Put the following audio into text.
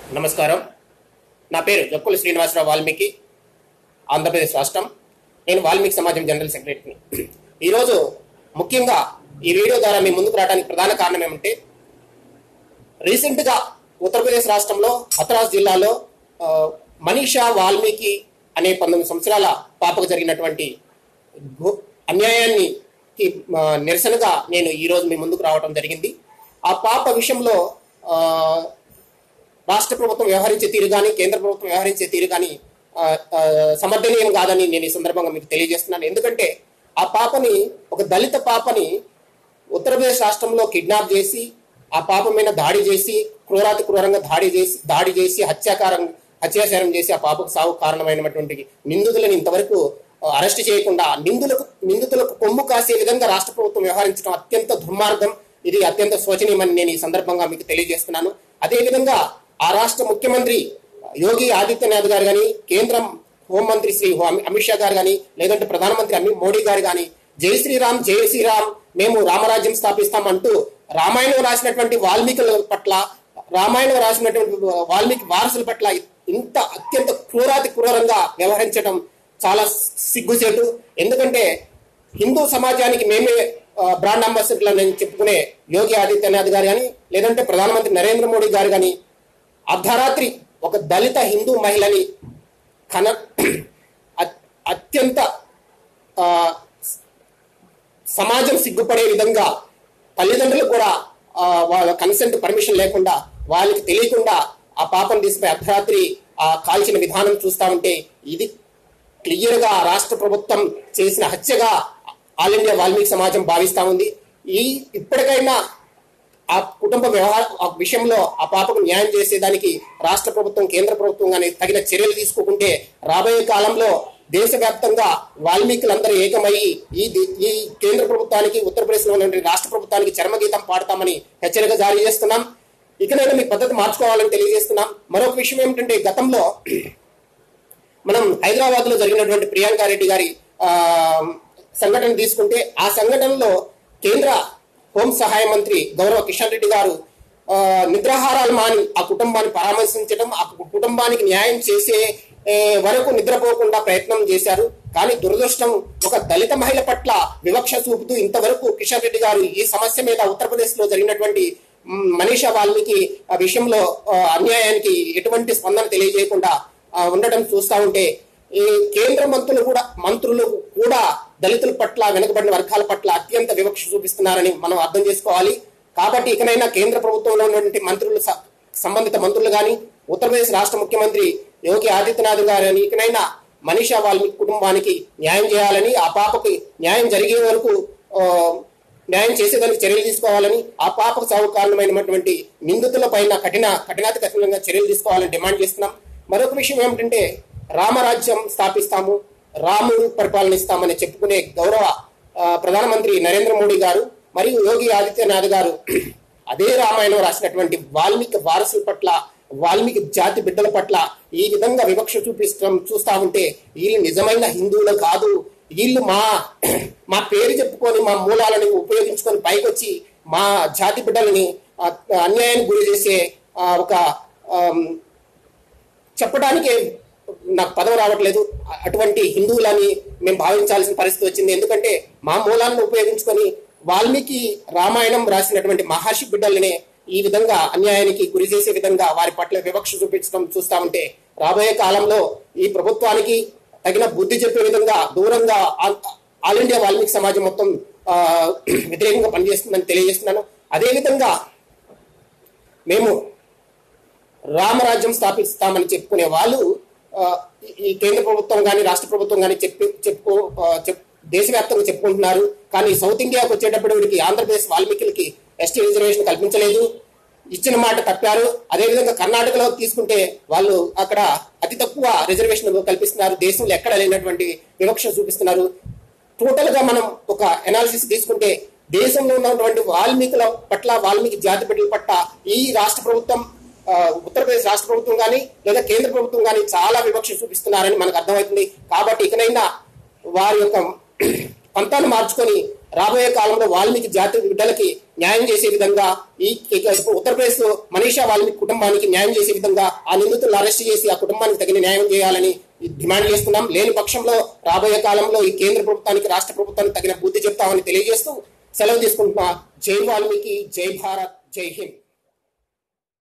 నమస్కారం నా పేరు జక్కుల శ్రీనివాసరావు వాల్మీకి ఆంధ్రప్రదేశ్ రాష్ట్రం నేను వాల్మీకి సమాజం జనరల్ సెక్రటరీని ఈరోజు ముఖ్యంగా ఈ వీడియో ద్వారా మీ ముందుకు రావడానికి ప్రధాన కారణం ఏమంటే రీసెంట్గా ఉత్తరప్రదేశ్ రాష్ట్రంలో హతరాస్ జిల్లాలో ఆ, మనీషా వాల్మీకి అనే పంతొమ్మిది సంవత్సరాల పాపకు జరిగినటువంటి ఘో- అన్యాయాన్ని కి, ఆ, నిరసనగా నేను ఈరోజు మీ ముందుకు రావడం జరిగింది ఆ పాప విషయంలో ఆ, రాష్ట్ర ప్రభుత్వం వ్యవహరించే తీరు కానీ కేంద్ర ప్రభుత్వం వ్యవహరించే తీరు కానీ ఆ, ఆ, సమర్థనీయం కాదని నేను ఈ సందర్భంగా మీకు తెలియజేస్తున్నాను ఎందుకంటే ఆ పాపని ఒక దళిత పాపని ఉత్తరప్రదేశ్ రాష్ట్రంలో కిడ్నాప్ చేసి ఆ పాప మీద దాడి చేసి క్రూరాతి క్రూరంగా దాడి చేసి దాడి చేసి హత్యాకారం హత్యాచారం చేసి ఆ పాపకు సాగు కారణమైనటువంటి నిందితులను ఇంతవరకు ఆ, అరెస్ట్ చేయకుండా నిందులకు నిందితులకు కొమ్ము కాసే విధంగా రాష్ట్ర ప్రభుత్వం వ్యవహరించడం అత్యంత దుర్మార్గం ఇది అత్యంత శోచనీయమని నేను ఈ సందర్భంగా మీకు తెలియజేస్తున్నాను అదేవిధంగా ఆ రాష్ట్ర ముఖ్యమంత్రి యోగి ఆదిత్యనాథ్ గారు కానీ కేంద్రం హోంమంత్రి శ్రీ హో- అమిత్ షా గారు కానీ లేదంటే ప్రధానమంత్రి అమిత్ మోడీ గారు కానీ జై శ్రీరామ్ జై శ్రీరామ్ మేము రామరాజ్యం స్థాపిస్తామంటూ రామాయణం రాసినటువంటి వాల్మీకుల పట్ల రామాయణం రాసినటువంటి వాల్మీకి వారసుల పట్ల ఇంత అత్యంత క్రూరాతి క్రూరంగా వ్యవహరించడం చాలా సిగ్గుచేటు ఎందుకంటే హిందూ సమాజానికి మేమే ఆ, బ్రాండ్ అంబాసిడర్లు అని చెప్పుకునే యోగి ఆదిత్యనాథ్ గారు కానీ లేదంటే ప్రధానమంత్రి నరేంద్ర మోడీ గారు కానీ అర్ధరాత్రి ఒక దళిత హిందూ మహిళని కన అత్- అత్యంత ఆ, సమాజం సిగ్గుపడే విధంగా తల్లిదండ్రులకు కూడా ఆ, వాళ్ళ కన్సెంట్ పర్మిషన్ లేకుండా వాళ్ళకి తెలియకుండా ఆ పాపను తీసుకుపోయి అర్ధరాత్రి ఆ కాల్చిన విధానం చూస్తా ఉంటే ఇది క్లియర్ గా రాష్ట్ర ప్రభుత్వం చేసిన హత్యగా ఆల్ ఇండియా వాల్మీకి సమాజం భావిస్తా ఉంది ఈ ఇప్పటికైనా ఆ కుటుంబ వ్యవహార ఆ విషయంలో ఆ పాపకు న్యాయం చేసేదానికి రాష్ట్ర ప్రభుత్వం కేంద్ర ప్రభుత్వం కానీ తగిన చర్యలు తీసుకోకుంటే రాబోయే కాలంలో దేశవ్యాప్తంగా వాల్మీకులందరూ ఏకమయ్యి ఈ ది- ఈ కేంద్ర ప్రభుత్వానికి ఉత్తరప్రదేశ్లో ఉన్నటువంటి రాష్ట్ర ప్రభుత్వానికి చరమగీతం పాడతామని హెచ్చరిక జారీ చేస్తున్నాం ఇకనైనా మీ పద్ధతి మార్చుకోవాలని తెలియజేస్తున్నాం మరొక విషయం ఏమిటంటే గతంలో మనం హైదరాబాద్ లో జరిగినటువంటి ప్రియాంక రెడ్డి గారి ఆ, సంఘటన తీసుకుంటే ఆ సంఘటనలో కేంద్ర హోం సహాయ మంత్రి గౌరవ కిషన్ రెడ్డి గారు ఆ, నిద్రాహారాలు మాని ఆ కుటుంబాన్ని పరామర్శించడం ఆ కుటుంబానికి న్యాయం చేసే ఏ, వరకు నిద్రపోకుండా ప్రయత్నం చేశారు కానీ దురదృష్టం ఒక దళిత మహిళ పట్ల వివక్ష చూపుతూ ఇంతవరకు కిషన్ రెడ్డి గారు ఈ సమస్య మీద ఉత్తరప్రదేశ్ లో జరిగినటువంటి మ్, మనీషా వాల్మీకి ఆ విషయంలో ఆ, అన్యాయానికి ఎటువంటి స్పందన తెలియజేయకుండా ఆ, ఉండటం చూస్తా ఉంటే ఈ కేంద్ర మంత్రులు కూడా మంత్రులు కూడా దళితుల పట్ల వెనుకబడిన వర్గాల పట్ల అత్యంత వివక్ష చూపిస్తున్నారని మనం అర్థం చేసుకోవాలి కాబట్టి ఇకనైనా కేంద్ర ప్రభుత్వంలో ఉన్నటువంటి మంత్రులు స- సంబంధిత మంత్రులు కానీ ఉత్తరప్రదేశ్ రాష్ట్ర ముఖ్యమంత్రి యోగి ఆదిత్యనాథ్ గారని ఇకనైనా మనీషా వాల్మీకి కుటుంబానికి న్యాయం చేయాలని ఆ పాపకి న్యాయం జరిగే వరకు ఆ, న్యాయం చేసేదానికి చర్యలు తీసుకోవాలని ఆ పాపకు సాగు కారణమైనటువంటి నిందితుల పైన కఠిన కఠినాతి కఠినంగా చర్యలు తీసుకోవాలని డిమాండ్ చేస్తున్నాం మరొక విషయం ఏమిటంటే రామరాజ్యం స్థాపిస్తాము రాముడు పరిపాలనిస్తామని చెప్పుకునే గౌరవ ఆ, ప్రధానమంత్రి నరేంద్ర మోడీ గారు మరియు యోగి ఆదిత్యనాథ్ గారు అదే రామాయణం రాసినటువంటి వాల్మీకి వారసుల పట్ల వాల్మీకి జాతి బిడ్డల పట్ల ఈ విధంగా వివక్ష చూపిస్తాం చూస్తా ఉంటే వీళ్ళు నిజమైన హిందువులు కాదు వీళ్ళు మా మా పేరు చెప్పుకొని మా మూలాలను ఉపయోగించుకొని పైకొచ్చి మా జాతి బిడ్డలని ఆ, అన్యాయానికి గురి చేసే ఆ, ఒక ఆమ్, చెప్పడానికే నాకు పదం రావట్లేదు అ- అటువంటి హిందువులని మేము భావించాల్సిన పరిస్థితి వచ్చింది ఎందుకంటే మా మూలాలను ఉపయోగించుకొని వాల్మీకి రామాయణం రాసినటువంటి మహర్షి బిడ్డలనే ఈ విధంగా అన్యాయానికి గురి చేసే విధంగా వారి పట్ల వివక్ష చూపించడం చూస్తా ఉంటే రాబోయే కాలంలో ఈ ప్రభుత్వానికి తగిన బుద్ధి చెప్పే విధంగా దూరంగా ఆల్- ఆల్ ఇండియా వాల్మీకి సమాజం మొత్తం ఆ, వ్యతిరేకంగా పనిచేస్తుందని తెలియజేస్తున్నాను అదేవిధంగా మేము రామరాజ్యం స్థాపిస్తామని చెప్పుకునే వాళ్ళు ఆ, ఈ- ఈ కేంద్ర ప్రభుత్వం కానీ రాష్ట్ర ప్రభుత్వం కానీ చెప్పి చెప్పుకో ఆ, చెప్ దేశవ్యాప్తంగా చెప్పుకుంటున్నారు కానీ సౌత్ ఇండియాకి వచ్చేటప్పటికి ఆంధ్రప్రదేశ్ వాల్మీకులకి ఎస్టీ రిజర్వేషన్ కల్పించలేదు ఇచ్చిన మాట తప్పారు అదేవిధంగా కర్ణాటకలో తీసుకుంటే వాళ్ళు అక్కడ అతి తక్కువ రిజర్వేషన్ కల్పిస్తున్నారు దేశంలో ఎక్కడ లేనటువంటి వివక్ష చూపిస్తున్నారు టోటల్ గా మనం ఒక ఎనాలిసిస్ తీసుకుంటే దేశంలో ఉన్నటువంటి వాల్మీకుల పట్ల వాల్మీకి జాతి బిడ్డల పట్ల ఈ రాష్ట్ర ప్రభుత్వం ఆ, ఉత్తరప్రదేశ్ రాష్ట్ర ప్రభుత్వం కానీ లేదా కేంద్ర ప్రభుత్వం కానీ చాలా వివక్ష చూపిస్తున్నారని మనకు అర్థమవుతుంది కాబట్టి ఇకనైనా వారి యొక్క పంతాన్ని మార్చుకొని రాబోయే కాలంలో వాల్మీకి జాతి బిడ్డలకి న్యాయం చేసే విధంగా ఈ ఇక ఇప్పుడు ఉత్తరప్రదేశ్ లో మనీషా వాల్మీకి కుటుంబానికి న్యాయం చేసే విధంగా ఆ నిందితులను అరెస్ట్ చేసి ఆ కుటుంబానికి తగిన న్యాయం చేయాలని డిమాండ్ చేస్తున్నాం లేని పక్షంలో రాబోయే కాలంలో ఈ కేంద్ర ప్రభుత్వానికి రాష్ట్ర ప్రభుత్వానికి తగిన బుద్ధి చెప్తామని తెలియజేస్తూ సెలవు తీసుకుంటున్నా జై వాల్మీకి జై భారత్ జై హింద్